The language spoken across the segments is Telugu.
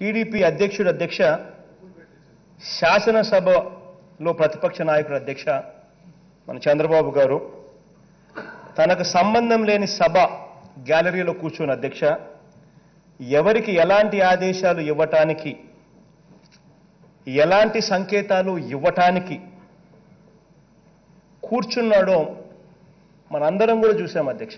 టీడీపీ అధ్యక్షుడు అధ్యక్ష శాసనసభలో ప్రతిపక్ష నాయకుడు అధ్యక్ష మన చంద్రబాబు గారు తనకు సంబంధం లేని సభ గ్యాలరీలో కూర్చున్న అధ్యక్ష ఎవరికి ఎలాంటి ఆదేశాలు ఇవ్వటానికి ఎలాంటి సంకేతాలు ఇవ్వటానికి కూర్చున్నాడో మనందరం కూడా చూసాం అధ్యక్ష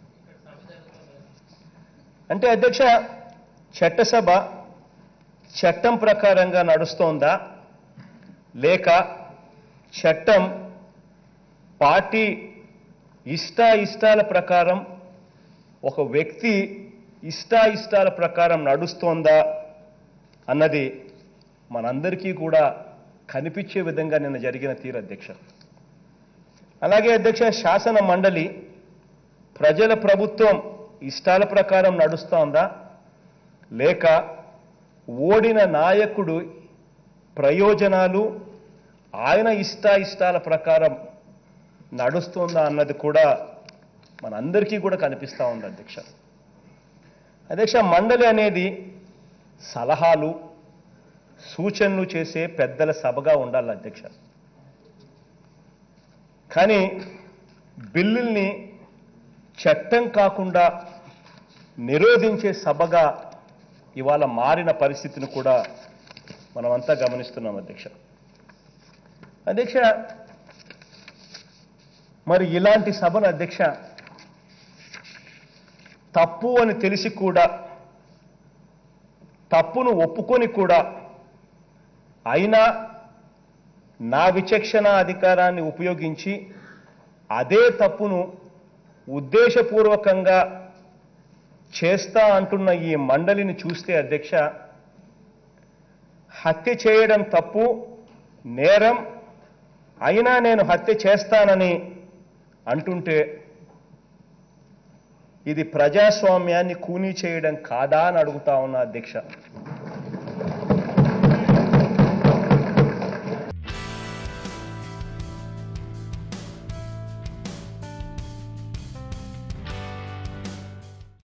అంటే అధ్యక్ష చట్టసభ చట్టం ప్రకారంగా నడుస్తోందా లేక చట్టం పార్టీ ఇష్ట ఇష్టాల ప్రకారం ఒక వ్యక్తి ఇష్ట ఇష్టాల ప్రకారం నడుస్తోందా అన్నది మనందరికీ కూడా కనిపించే విధంగా నిన్న జరిగిన తీరు అధ్యక్ష అలాగే అధ్యక్ష శాసన మండలి ప్రజల ప్రభుత్వం ఇష్టాల ప్రకారం నడుస్తోందా లేక ఓడిన నాయకుడు ప్రయోజనాలు ఆయన ఇష్ట ఇష్టాల ప్రకారం నడుస్తుందా అన్నది కూడా మనందరికీ కూడా కనిపిస్తూ ఉంది అధ్యక్ష అధ్యక్ష మండలి అనేది సలహాలు సూచనలు చేసే పెద్దల సభగా ఉండాలి అధ్యక్ష కానీ బిల్లుల్ని చట్టం కాకుండా నిరోధించే సభగా ఇవాళ మారిన పరిస్థితిని కూడా మనమంతా గమనిస్తున్నాం అధ్యక్ష అధ్యక్ష మరి ఇలాంటి సభను అధ్యక్ష తప్పు అని తెలిసి కూడా తప్పును ఒప్పుకొని కూడా అయినా నా విచక్షణ అధికారాన్ని ఉపయోగించి అదే తప్పును ఉద్దేశపూర్వకంగా చేస్తా అంటున్న ఈ మండలిని చూస్తే అధ్యక్ష హత్య చేయడం తప్పు నేరం అయినా నేను హత్య చేస్తానని అంటుంటే ఇది ప్రజాస్వామ్యాన్ని కూనీ చేయడం కాదా అని అడుగుతా ఉన్నా అధ్యక్ష